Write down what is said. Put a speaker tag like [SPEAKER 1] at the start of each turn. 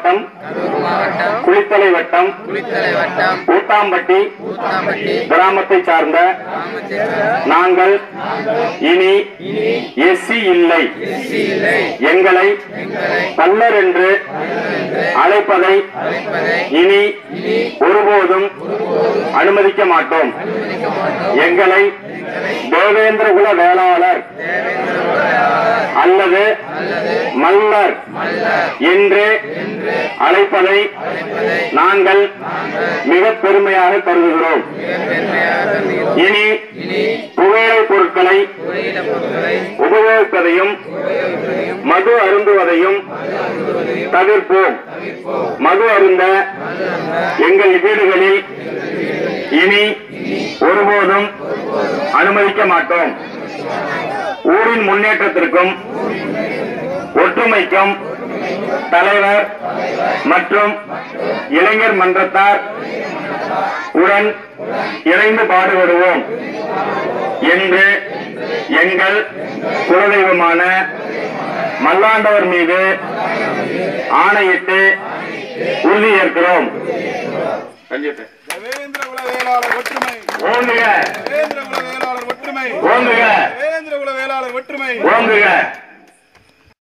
[SPEAKER 1] மாவட்டம்
[SPEAKER 2] கரூர் மாவட்டம்
[SPEAKER 1] குளித்தலை வட்டம்
[SPEAKER 2] குளித்தலை வட்டம்
[SPEAKER 1] ஊத்தாம்பட்டி
[SPEAKER 2] ஊத்தாம்பட்டி
[SPEAKER 1] கிராமத்தை சார்ந்த
[SPEAKER 2] கிராமத்தை சேர்ந்த
[SPEAKER 1] நாங்கள் இனி எஸ்சி இல்லை
[SPEAKER 2] எஸ்சி இல்லை
[SPEAKER 1] எங்களை
[SPEAKER 2] எங்களை
[SPEAKER 1] பல்லர் என்று அழைப்பதை
[SPEAKER 2] அழைப்பதை
[SPEAKER 1] இனி ஒருபோதும் அனுமதிக்க மாட்டோம்
[SPEAKER 2] அனுமதிக்க மாட்டோம்
[SPEAKER 1] எங்களை தேவேந்திர குல வேளாளர் அல்லது மல்லர் என்று அழைப்பதை நாங்கள் மிக பெருமையாக கருதுகிறோம்
[SPEAKER 2] பெருமையாக கருதுகிறோம்
[SPEAKER 1] இனி
[SPEAKER 2] இனி
[SPEAKER 1] புகையிலை பொருட்களை
[SPEAKER 2] புகையில பொருட்களை
[SPEAKER 1] உபயோகிப்பதையும் மது அருந்துவதையும் தவிர்ப்போம் மது அருந்த எங்கள் வீடுகளில் இனி ஒருபோதும் அனுமதிக்க மாட்டோம் ஊரின் முன்னேற்றத்திற்கும் ஒற்றுமைக்கும் தலைவர் மற்றும் இளைஞர் மன்றத்தார் உடன் இணைந்து பாடுபடுவோம் என்று எங்கள் குலதெய்வமான மல்லாண்டவர் மீது ஆணையிட்டு உறுதியேற்கிறோம்
[SPEAKER 3] தேவேந்திர குல வேளாளர் ஒற்றுமை
[SPEAKER 1] ஓங்குக
[SPEAKER 3] தேவேந்திர குல வேளாளர் ஒற்றுமை
[SPEAKER 1] ஓங்குக
[SPEAKER 3] தேவேந்திர குல வேளாளர் ஒற்றுமை
[SPEAKER 1] ஓங்குக